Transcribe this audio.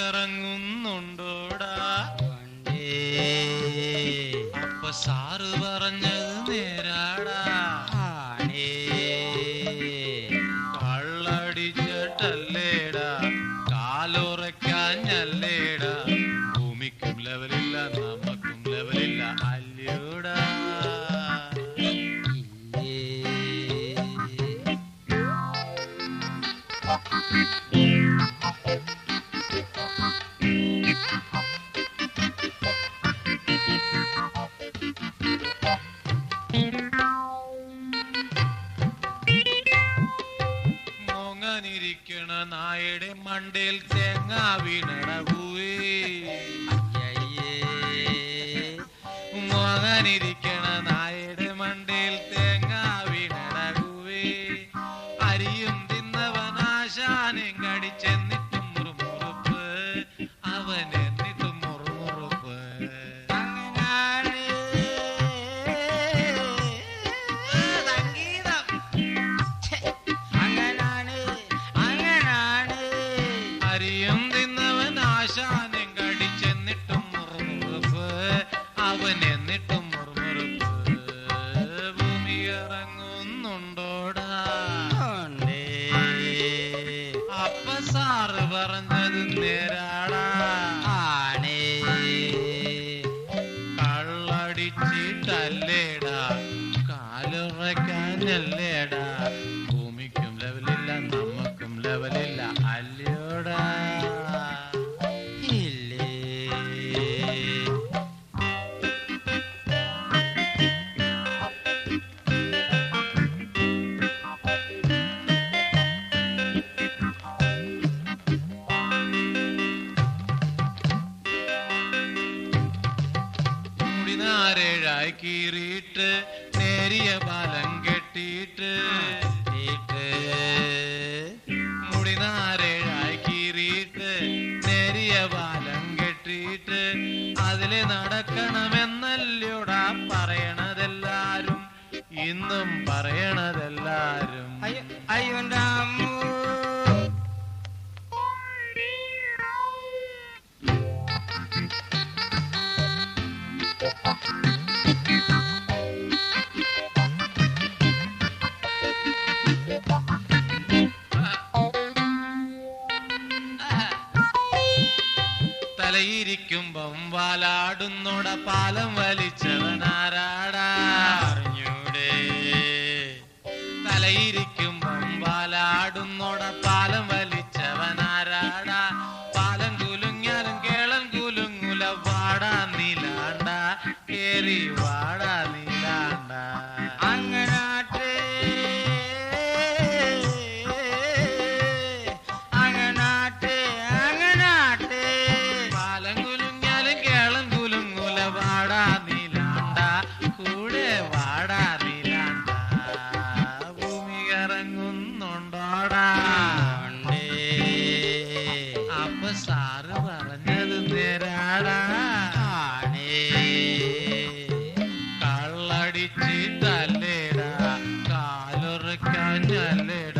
ഇറങ്ങുന്നുണ്ടോടാ വണ്ടേ അപ്പൊ സാറ് പറഞ്ഞത് നേരാടാ ആണേ കള്ളടിച്ചിട്ടല്ലേടാ കാലുറക്കാഞ്ഞല്ലേടാ ഭൂമിക്കും ലെവലില്ല നമുക്കും ലെവലില്ല അല്ലയോടാ ഇല്ലേ മോങ്ങനിരിക്കണ നായയുടെ മണ്ടയിൽ തേങ്ങ വീണടകൂവേ അയ്യയ്യേ മോങ്ങനിരിക്കണ നായയുടെ മണ്ടയിൽ തേങ്ങ വീണടകൂവേ അരിയും തിന്നവനാശാനും കടിച്ചെന്നിട്ടും മുറുമുറുപ്പ് അവൻ എന്നിട്ടും മുറുമുറുപ്പ് അങ്ങനാണ് സംഗീതം ഛെ, അങ്ങനാണ് അങ്ങനാണ് അരിയും തിന്നവൻ ആശാനും കടിച്ചെന്നിട്ടും മുറുമുറുപ്പ് അവൻ എന്നിട്ടും മുറുമുറുപ്പ് ഭൂമി ഇറങ്ങുന്നുണ്ടോടാ ഉണ്ടേ അപ്പ സാറ് പറഞ്ഞത് നേരാടാ ആണേ കള്ളടിച്ചിട്ടല്ലേടാ കാലുറക്കാനല്ലേടാ ഭൂമിക്കും ലെവലില്ല നമുക്കും ലെവലില്ല അല്ലയോടാ ഇല്ലേ മുടിനാരേഴായി കീറിയിട്ട് നേരിയ പാലം കെട്ടിയിട്ട് ഇട്ട് മുടിനാരേഴായി കീറിയിട്ട് നേരിയ പാലം കെട്ടിയിട്ട് അതിലെ നടക്കണമെന്നല്ലോടാ പറയണതെല്ലാരും ഇന്നും പറയണതെല്ലാരും അയ്യോ അയ്യോ എൻ്റെ അമ്മൂ തലയിരിക്കുമ്പം വാലാടുന്നോട പാലം വലിച്ചവനാരാടാ അറിഞ്ഞൂടെ തലയിരിക്കുമ്പം വാലാടുന്നോട പാലം വലിച്ചവനാരാടാ പാലം കുലുങ്ങിയാലും കേളൻ കുലുങ്ങുല വാടാ നീലാണ്ട കേറി വാടാ നീലാണ്ട അങ്ങനാട്ടെ അങ്ങനാട്ടെ അങ്ങനാട്ടെ പാലം കുലുങ്ങിയാലും കേളൻ കുലുങ്ങുല വാടാ നീലാണ്ട കൂടെ വാടാ നീലാണ്ട ഭൂമി ഇറങ്ങുന്നുണ്ടോടാ ഉണ്ടേ അപ്പൊ സാറ് പറഞ്ഞത് നേരാടാ ആണേ കള്ളടിച്ചിട്ടല്ലേടാ കാലുറക്കാഞ്ഞല്ലേടാ